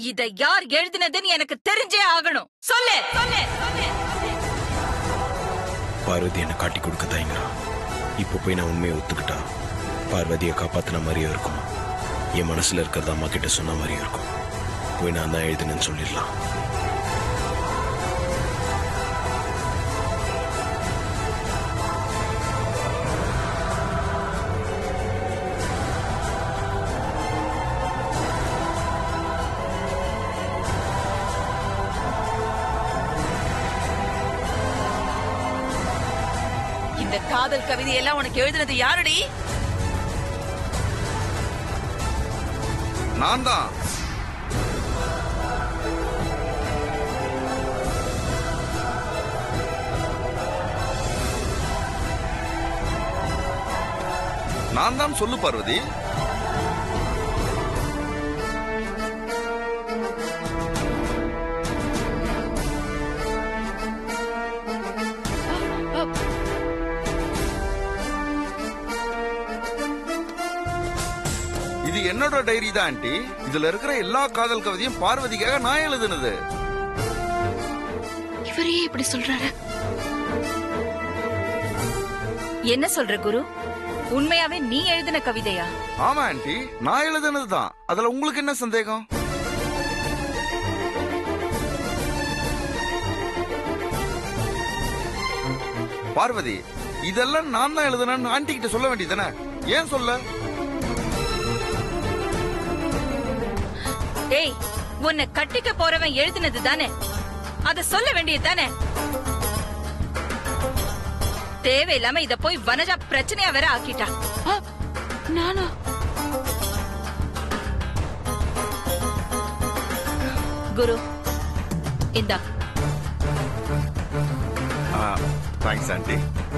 இத யார் எழுதினதுன்னு எனக்கு தெரிஞ்சே ஆகணும் சொல்லு சொல்லு சொல்லு பார்வதி என்னை காட்டி கொடுக்க தயங்குறா இப்போ போய் நான் உண்மையை ஒத்துக்கிட்டா பார்வதியை காப்பாத்தின மாதிரியும் இருக்கும் என் மனசுல இருக்கிறத அம்மா கிட்ட சொன்ன மாதிரியும் இருக்கும் போய் நான் தான் எழுதுனேன்னு சொல்லிடலாம் இந்த காதல் கவிதையெல்லாம் உனக்கு எழுதினது யாருடி நான் தான் நான் தான் சொல்லு பார்வதி இது என்னோட டைரி தான் ஆண்டி இதுல இருக்கிற எல்லா காதல் கவிதையும் பார்வதிக்காக நான் எழுதுனது இவரையே இப்படி சொல்றாரு என்ன சொல்ற குரு உண்மையாவே நீ எழுதின கவிதையா ஆமா ஆண்டி நான் எழுதுனது தான் அதுல உங்களுக்கு என்ன சந்தேகம் பார்வதி இதெல்லாம் நான் தான் எழுதுனேன்னு ஆண்டி கிட்ட சொல்ல வேண்டியதானே ஏன் சொல்ல டேய் உன்னை கட்டிக்க போறவன் எழுதினது தானே அத சொல்ல வேண்டியது தானே தேவையில்லாம இத போய் வனஜா பிரச்சனையா வேற ஆக்கிட்டா ஆ, நானா குரு இந்தா தேங்க்ஸ் ஆண்டி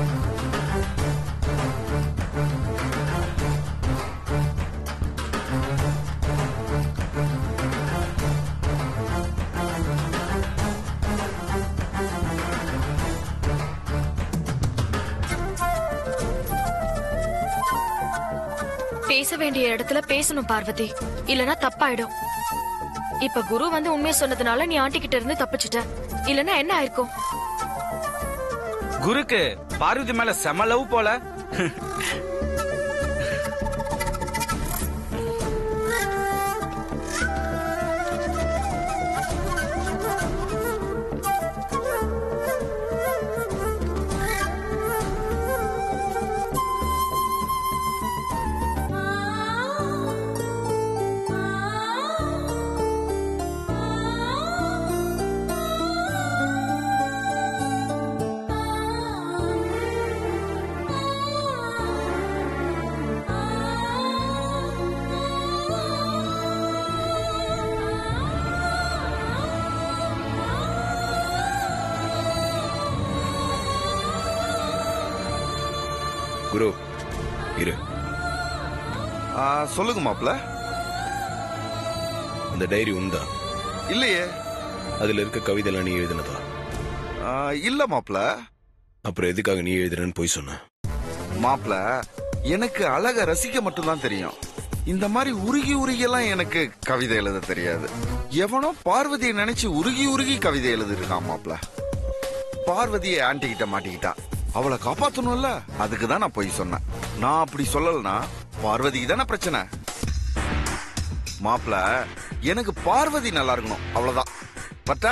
பேச வேண்டிய இடத்துல பேசணும் பார்வதி இல்லனா தப்பாயிடும் இப்ப குரு வந்து உண்மையை சொன்னதுனால நீ ஆண்டி கிட்ட இருந்து தப்பிச்சிட்ட இல்லனா என்ன ஆயிருக்கும் குருக்கு பார்வதி மேல செம லவ் போல குரு இரு ஆ, சொல்லுங்க மாப்ள அந்த டைரி உண்டா இல்லையே அதுல இருக்க கவிதைலாம் நீ எழுதினதா ஆ, இல்ல மாப்ள அப்புறம் எதுக்காக நீ எழுதுறேன்னு போய் சொன்ன மாப்ள எனக்கு அழக ரசிக்க மட்டும்தான் தெரியும் இந்த மாதிரி உருகி உருகி எல்லாம் எனக்கு கவிதை எழுத தெரியாது எவனோ பார்வதியை நினைச்சு உருகி உருகி கவிதை எழுதிருக்கான் மாப்ள பார்வதியை ஆண்டி கிட்ட மாட்டிக்கிட்டா அவளை காப்பாத்தணும்ல அதுக்கு தான் நான் போய் சொன்னேன் நான் அப்படி சொல்லலனா பார்வதிக்கு தானே பிரச்சனை மாப்ள எனக்கு பார்வதி நல்லா இருக்கணும் அவ்வளவுதான் பட்டா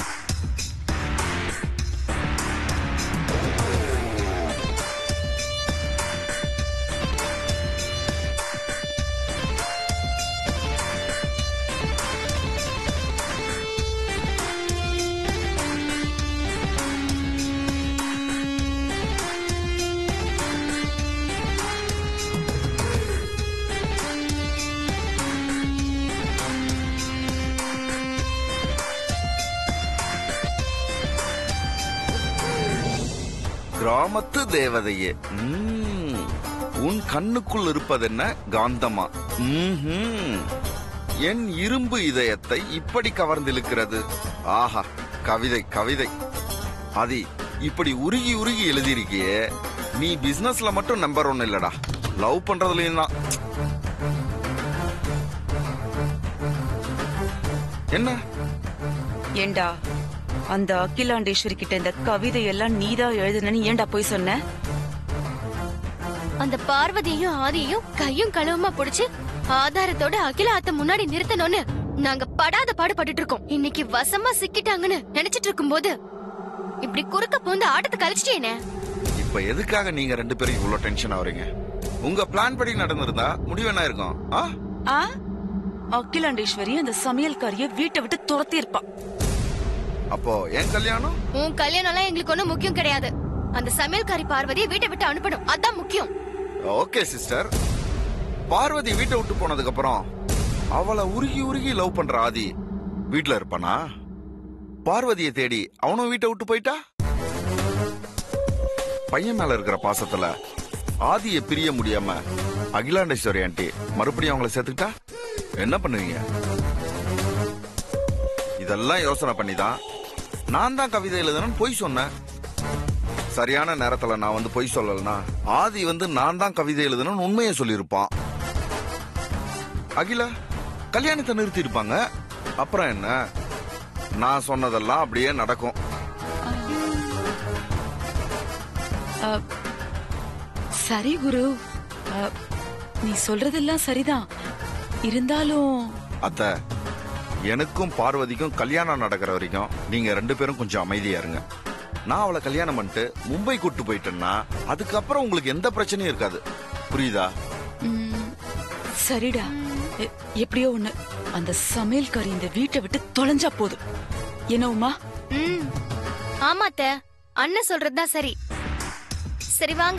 கிராமத்து தேவதையே ம்ம். உன் கண்ணுக்குள் இருப்பதென்ன காந்தமா ம்ஹும். என் இரும்பு இதயத்தை இப்படி கவர்ந்திழுக்கிறது ஆஹா கவிதை கவிதை ஆதி இப்படி உருகி உருகி எழுதியிருக்கியே நீ பிசினஸ்ல மட்டும் நம்பர் ஒன் இல்லடா லவ் பண்றதுலயும் தான் என்ன ஏண்டா அந்த அகிலாண்டேஸ்வரி கிட்ட இந்த கவிதை எல்லாம் நீதான் எழுதுனன்னு ஏன்டா போய் சொன்ன அந்த பார்வதியையும் ஆதியையும் கையும் களவுமா புடிச்சு ஆதாரத்தோட அகில அத்த முன்னாடி நிறுத்தணும்னு நாங்க படாத பாடுபட்டுட்டு இருக்கோம் இன்னைக்கு வசமா சிக்கிட்டாங்கன்னு நினைச்சிட்டு இருக்கும்போது இப்படி குறுக்க பூந்து ஆட்டத்தை கழிச்சிட்டேனே இப்ப எதுக்காக நீங்க ரெண்டு பேரும் இவ்வளவு டென்ஷன் ஆவறீங்க உங்க பிளான் படி நடந்திருந்தா முடிவு என்ன இருக்கும் ஆ ஆ அகிலாண்டேஸ்வரி அந்த சமையல்காரிய வீட்டை விட்டு துரத்தி இருப்பான் அப்போ என் கல்யாணம் உன் கல்யாணம் எல்லாம் எங்களுக்கு ஒண்ணும் முக்கியம் கிடையாது அந்த சமையல்காரி பார்வதியை வீட்டை விட்டு அனுப்பணும் அதான் முக்கியம் ஓகே சிஸ்டர் பார்வதி வீட்டை விட்டு போனதுக்கு அப்புறம் அவளை உருகி உருகி லவ் பண்ற ஆதி வீட்ல இருப்பானா பார்வதியை தேடி அவனும் வீட்டை விட்டு போயிட்டா பையன் மேல இருக்கிற பாசத்துல ஆதியை பிரிய முடியாம அகிலாண்டேஸ்வரி ஆண்டி மறுபடியும் அவங்கள சேர்த்துக்கிட்டா என்ன பண்ணுவீங்க இதெல்லாம் யோசனை பண்ணிதான் நான் தான் கவிதை எழுதணும்னு பொய் சொன்னேன் சரியான நேரத்துல நான் வந்து பொய் சொல்லலனா ஆதி வந்து நான் தான் கவிதை எழுதணும்னு உண்மையை சொல்லியிருப்பான் அகிலா கல்யாணத்தை நிறுத்தி இருப்பாங்க அப்புறம் என்ன நான் சொன்னதெல்லாம் அப்படியே நடக்கும் சரி குரு அ, நீ சொல்றதெல்லாம் சரிதான் இருந்தாலும் அத்த எனக்கும் பார்வதிக்கும் கல்யாணம் நடக்கிற வரைக்கும் நீங்க ரெண்டு பேரும் கொஞ்சம் அமைதியா இருங்க நான் அவளை கல்யாணம் பண்ணிட்டு மும்பை கூட்டு போயிட்டேன்னா அதுக்கப்புறம் உங்களுக்கு எந்த பிரச்சனையும் இருக்காது புரியுதா ம், சரிடா எ- எப்படியோ ஒண்ணு அந்த சமையல்காரி இந்த வீட்டை விட்டு தொலைஞ்சா போதும் என்ன உமா ம் ஆமா அத்தை அண்ணன் சொல்றதுதான் சரி சரி வாங்க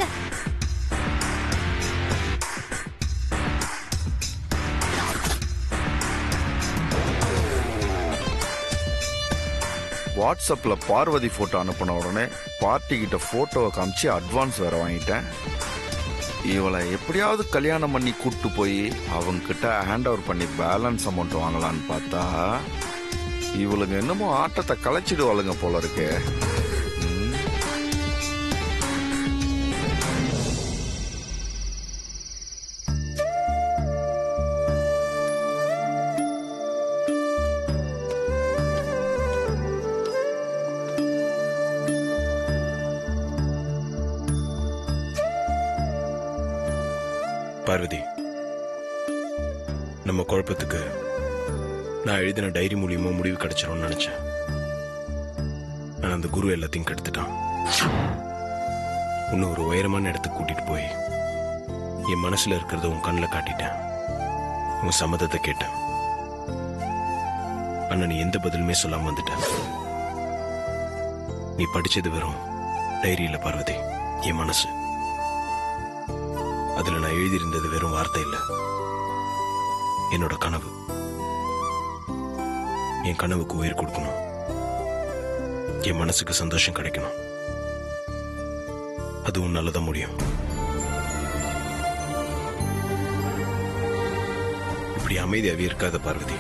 வாட்ஸ்அப்ல பார்வதி போட்டோ அனுப்பின உடனே பார்ட்டி கிட்ட போட்டோவை காமிச்சு அட்வான்ஸ் வேற வாங்கிட்டேன் இவளை எப்படியாவது கல்யாணம் பண்ணி கூட்டு போய் அவங்க கிட்ட ஹேண்ட் ஓவர் பண்ணி பேலன்ஸ் அமௌண்ட் வாங்கலாம்னு பார்த்தா இவளுங்க என்னமோ ஆட்டத்தை கலைச்சிடுவாளுங்க போல இருக்கு ம். பார்வதி நம்ம குழப்பத்துக்கு நான் எழுதின டைரி மூலியமா முடிவு கிடைச்சிரும்னு நினைச்சேன் ஆனா அந்த குரு எல்லாத்தையும் கெடுத்துட்டான் இன்னும் ஒரு உயரமான இடத்துக்கு கூட்டிட்டு போய் என் மனசுல இருக்கிறத உன் கண்ணில் காட்டிட்டேன் உன் சம்மதத்தை கேட்டேன் ஆனா நீ எந்த பதிலுமே சொல்லாம வந்துட்ட நீ படிச்சது வெறும் டைரியில பார்வதி என் மனசு அதுல நான் எழுதியிருந்தது வெறும் வார்த்தை இல்ல என்னோட கனவு என் கனவுக்கு உயிர் கொடுக்கணும் என் மனசுக்கு சந்தோஷம் கிடைக்கணும் அதுவும் நல்லதா முடியும் இப்படி அமைதியாவே இருக்காத பார்வதி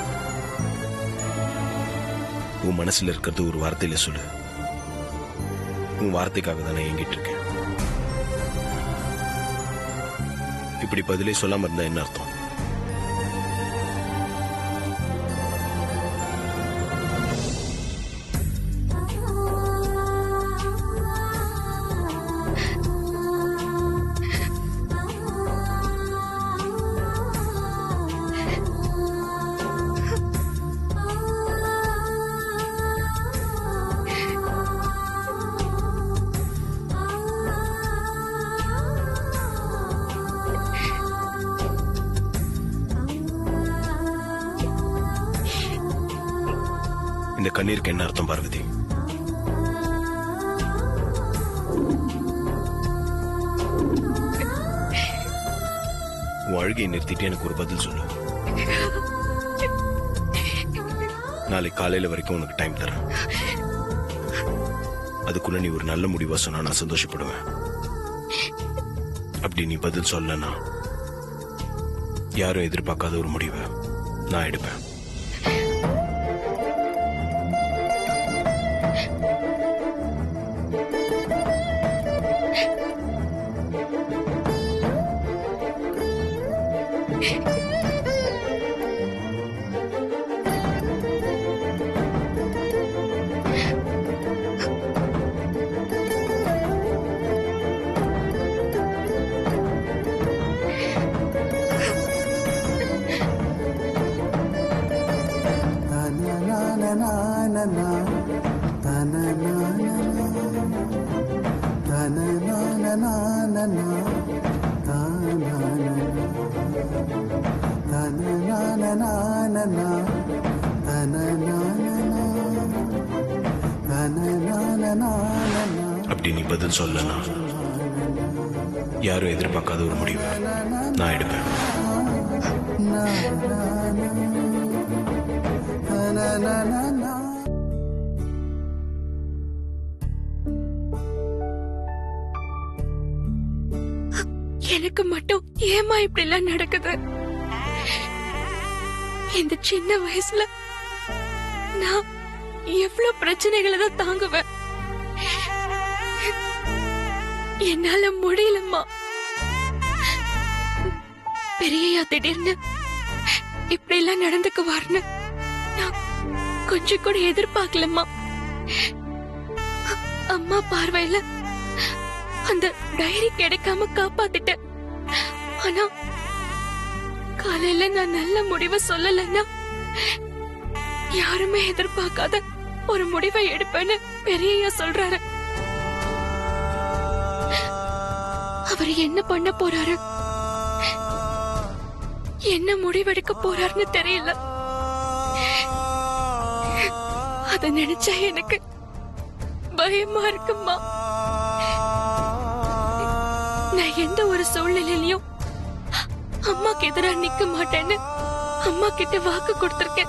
உன் மனசுல இருக்கிறது ஒரு வார்த்தையில சொல்லு உன் வார்த்தைக்காக தான் நான் ஏங்கிட்டு இருக்கேன் இப்படி பதிலே சொல்லாம இருந்தா என்ன அர்த்தம் இந்த கண்ணீருக்கு என்ன அர்த்தம் பார்வதி உன் அழுகையை நிறுத்திட்டு எனக்கு ஒரு பதில் சொல்லு நாளைக்கு காலையில வரைக்கும் உனக்கு டைம் தரேன் அதுக்குள்ள நீ ஒரு நல்ல முடிவா சொன்னா நான் சந்தோஷப்படுவேன் அப்படி நீ பதில் சொல்லனா யாரும் எதிர்பார்க்காத ஒரு முடிவை நான் எடுப்பேன் அப்படி நீ பதில் சொல்லனா யாரும் எதிர்பார்க்காத ஒரு முடிவு நான் எடுப்பேன் எனக்கு மட்டும் ஏமா இப்படி எல்லாம் நடக்குது இந்த சின்ன வயசுல நான் எவ்வளவு பிரச்சனைகளை தான் தாங்குவேன் என்னால முடியலம்மா பெரியயா திடீர்னு இப்படி எல்லாம் நடந்துக்குவார்னு நான் கொஞ்சம் கூட எதிர்பார்க்கலம்மா அம்மா பார்வையில அந்த டைரி கிடைக்காம காப்பாத்திட்டேன் ஆனா காலையில நான் நல்ல முடிவை சொல்லலைன்னா யாருமே எதிர்பார்க்காத ஒரு முடிவை எடுப்பேன்னு பெரியய்யா சொல்றாரு அவர் என்ன பண்ண போறாரு என்ன முடிவெடுக்க போறாருன்னு தெரியல அத நினைச்சா எனக்கு பயமா இருக்குமா நான் எந்த ஒரு சூழ்நிலையிலயும் அம்மாக்கு எதிரா நிக்க மாட்டேன்னு அம்மா கிட்ட வாக்கு கொடுத்திருக்கேன்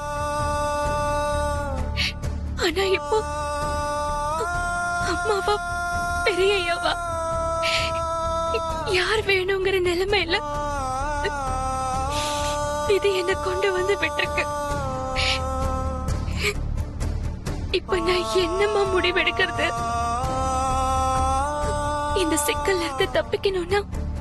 ஆனா இப்போ அம்மாவா பெரியய்யாவா யார் வேணுங்கிற நிலைமையில இது என்ன கொண்டு வந்து விட்டுருக்கு இப்ப நான் என்னம்மா முடிவெடுக்கிறது இந்த சிக்கல்ல இருந்து தப்பிக்கணும்னா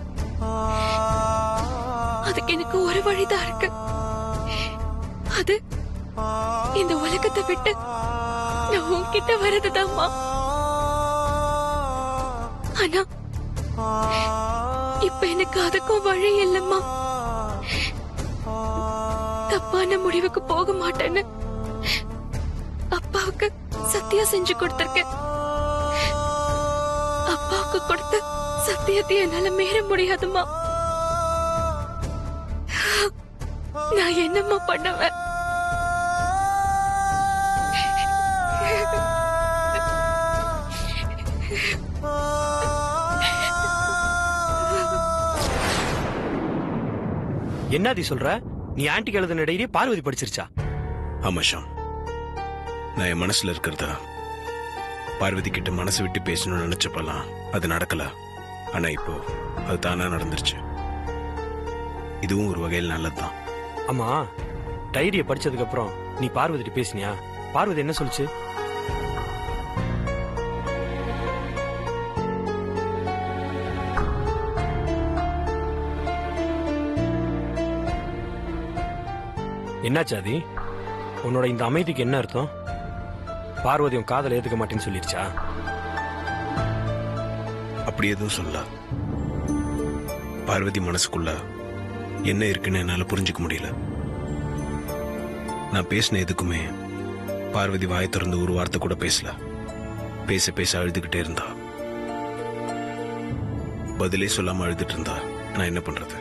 அதுக்கு எனக்கு ஒரு வழிதான் இருக்கு அது இந்த உலகத்தை விட்டு நான் உன்கிட்ட வர்றதுதாம்மா ஆனா இப்ப எனக்கு அதுக்கும் வழி இல்லம்மா தப்பான முடிவுக்கு போக மாட்டேன்னு அப்பாவுக்கு சத்தியம் செஞ்சு கொடுத்திருக்கேன் அப்பாவுக்கு கொடுத்த சத்தியத்தை என்னால மீற முடியாதுமா நான் என்னம்மா பண்ணுவேன் என்னடி சொல்ற நீ ஆன்டிக்கு எழுதின டைரி பார்வதி படிச்சிருச்சா ஆமா ஷாம் நான் என் மனசுல இருக்கிறதா பார்வதி கிட்ட மனசு விட்டு பேசணும்னு நினைச்சப்பெல்லாம் அது நடக்கல ஆனா இப்போ அது தானா நடந்துருச்சு இதுவும் ஒரு வகையில் நல்லதுதான் ஆமா டைரிய படிச்சதுக்கு அப்புறம் நீ பார்வதிட்ட பேசினியா பார்வதி என்ன சொல்லுச்சு என்னாச்சு ஆதி உன்னோட இந்த அமைதிக்கு என்ன அர்த்தம் பார்வதி உன் காதலை ஏத்துக்க மாட்டேன்னு சொல்லிருச்சா அப்படி எதுவும் சொல்ல பார்வதி மனசுக்குள்ள என்ன இருக்குன்னு என்னால புரிஞ்சுக்க முடியல நான் பேசின எதுக்குமே பார்வதி வாயை திறந்து ஒரு வார்த்தை கூட பேசல பேச பேச அழுதுகிட்டே இருந்தா பதிலே சொல்லாம அழுதுட்டு இருந்தா நான் என்ன பண்றது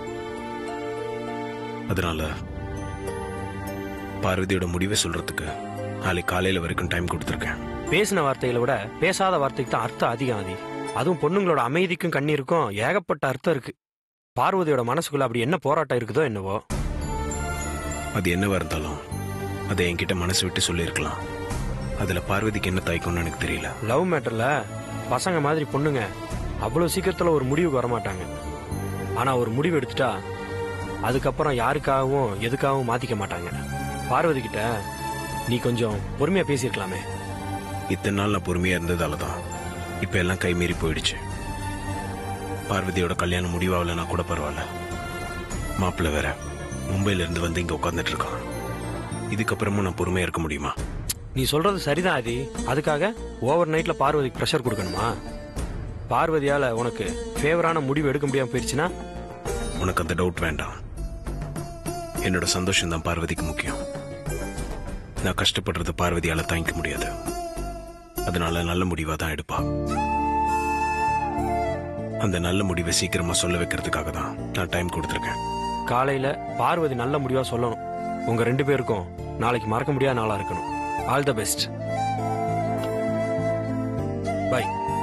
அதனால பார்வதியோட முடிவை சொல்றதுக்கு நாளைக்கு காலையில வரைக்கும் டைம் கொடுத்துருக்கேன் பேசின வார்த்தைகளை விட பேசாத வார்த்தைக்கு தான் அர்த்தம் அதிகம் ஆதி அதுவும் பொண்ணுங்களோட அமைதிக்கும் கண்ணீருக்கும் ஏகப்பட்ட அர்த்தம் இருக்கு பார்வதியோட மனசுக்குள்ள அப்படி என்ன போராட்டம் இருக்குதோ என்னவோ அது என்னவா இருந்தாலும் அதை என்கிட்ட மனசு விட்டு சொல்லியிருக்கலாம் அதுல பார்வதிக்கு என்ன தயக்கம்னு எனக்கு தெரியல லவ் மேட்டர்ல பசங்க மாதிரி பொண்ணுங்க அவ்வளவு சீக்கிரத்துல ஒரு முடிவுக்கு வர மாட்டாங்க ஆனா ஒரு முடிவு எடுத்துட்டா அதுக்கப்புறம் யாருக்காகவும் எதுக்காகவும் மாத்திக்க மாட்டாங்க பார்வதி கிட்ட நீ கொஞ்சம் பொறுமையா பேசியிருக்கலாமே இத்தனை நாள் நான் பொறுமையா இருந்ததால தான் இப்ப எல்லாம் கை மீறி போயிடுச்சு பார்வதியோட கல்யாணம் முடிவாகலன்னா கூட பரவாயில்ல மாப்பிள்ளை வேற மும்பையில இருந்து வந்து இங்க உட்காந்துட்டு இருக்கான் இதுக்கப்புறமும் நான் பொறுமையா இருக்க முடியுமா நீ சொல்றது சரிதான் ஆதி அதுக்காக ஓவர் நைட்ல பார்வதிக்கு ப்ரெஷர் கொடுக்கணுமா பார்வதியால உனக்கு ஃபேவரான முடிவு எடுக்க முடியாம போயிடுச்சுன்னா உனக்கு அந்த டவுட் வேண்டாம் என்னோட சந்தோஷம் தான் பார்வதிக்கு முக்கியம் நான் கஷ்டப்படுறது பார்வதியால தாங்கிக்க முடியாது அதனால நல்ல முடிவா தான் எடுப்பா அந்த நல்ல முடிவை சீக்கிரமா சொல்ல வைக்கிறதுக்காக தான் நான் டைம் கொடுத்துருக்கேன் காலையில பார்வதி நல்ல முடிவா சொல்லணும் உங்க ரெண்டு பேருக்கும் நாளைக்கு மறக்க முடியாத நாளா இருக்கணும் ஆல் த பெஸ்ட் பை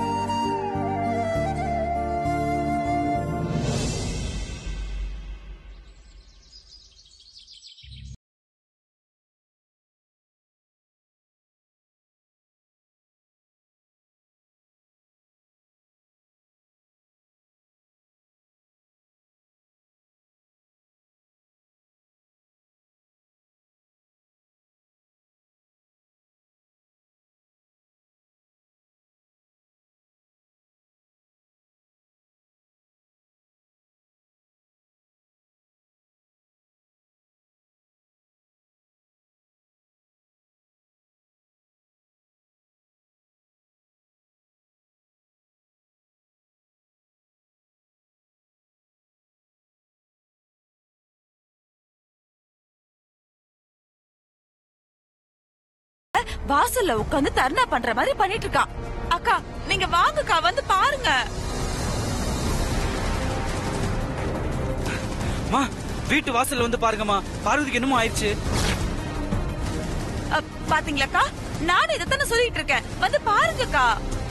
வாசல்ல உட்கார்ந்து தர்ணா பண்ற மாதிரி பண்ணிட்டு இருக்கான் அக்கா நீங்க வாங்கக்கா வந்து பாருங்க மா வீட்டு வாசல்ல வந்து பாருங்கம்மா பார்வதிக்கு என்னமோ ஆயிடுச்சு அ, பாத்தீங்களாக்கா நானும் இதைத்தானே சொல்லிட்டு இருக்கேன் வந்து பாருங்கக்கா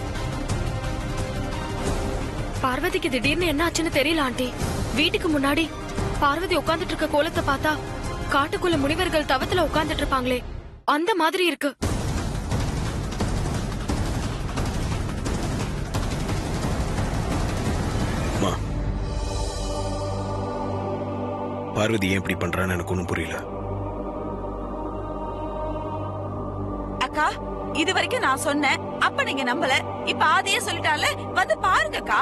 பார்வதிக்கு திடீர்னு என்ன ஆச்சுன்னு தெரியல ஆண்டி வீட்டுக்கு முன்னாடி பார்வதி உட்கார்ந்துட்டு இருக்க கோலத்தை பார்த்தா காட்டுக்குள்ள முனிவர்கள் தவத்துல உட்கார்ந்துட்டு இருப்பாங்களே அந்த மாதிரி இருக்கு அம்மா பார்வதி ஏன் இப்படி பண்றான்னு எனக்கு ஒன்றும் புரியல அக்கா இது வரைக்கும் நான் சொன்னேன் அப்ப நீங்க நம்பல இப்ப அதையே சொல்லிட்டால வந்து பாருங்கக்கா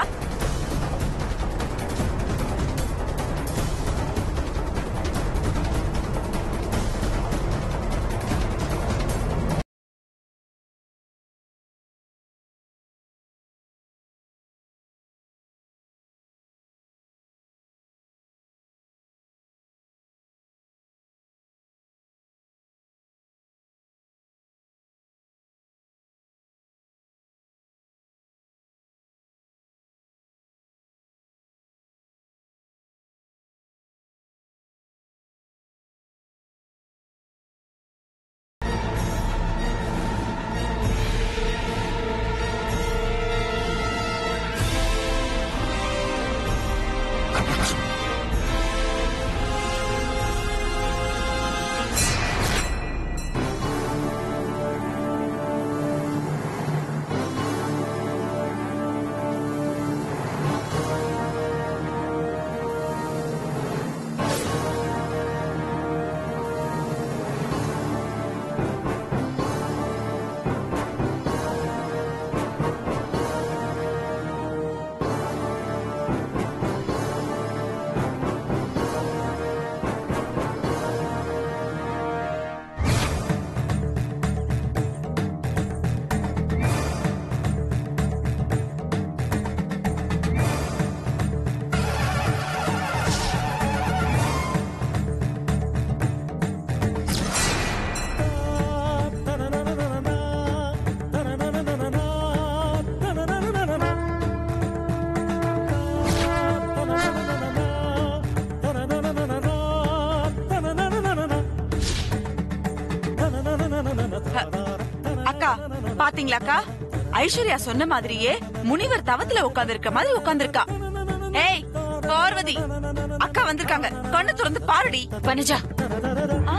அக்கா பாத்தீங்களாக்கா ஐஸ்வர்யா சொன்ன மாதிரியே முனிவர் தவத்துல உட்கார்ந்து இருக்க மாதிரி உட்கார்ந்துருக்கா ஏய் பார்வதி அக்கா வந்திருக்காங்க கண்ணு திறந்து பாருடி வனஜா ஆ?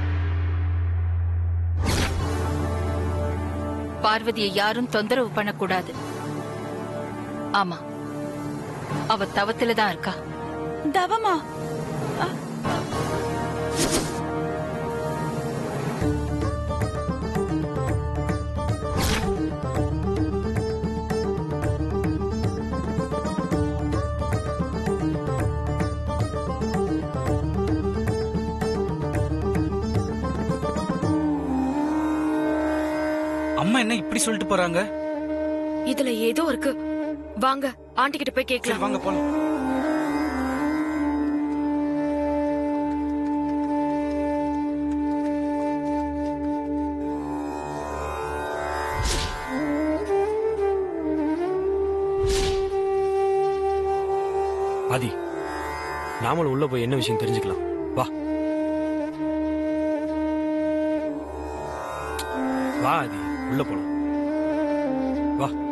பார்வதியை யாரும் தொந்தரவு பண்ணக்கூடாது ஆமா அவ தவத்துல தான் இருக்கா தவமா அம்மா என்ன இப்படி சொல்லிட்டு போறாங்க இதுல ஏதோ இருக்கு வாங்க ஆண்டி கிட்ட போய் சரி கேட்கலாம் வாங்க போலாம் ஆதி நாமளும் உள்ள போய் என்ன விஷயம் தெரிஞ்சுக்கலாம் வா வா ஆதி உள்ள போலாம் வா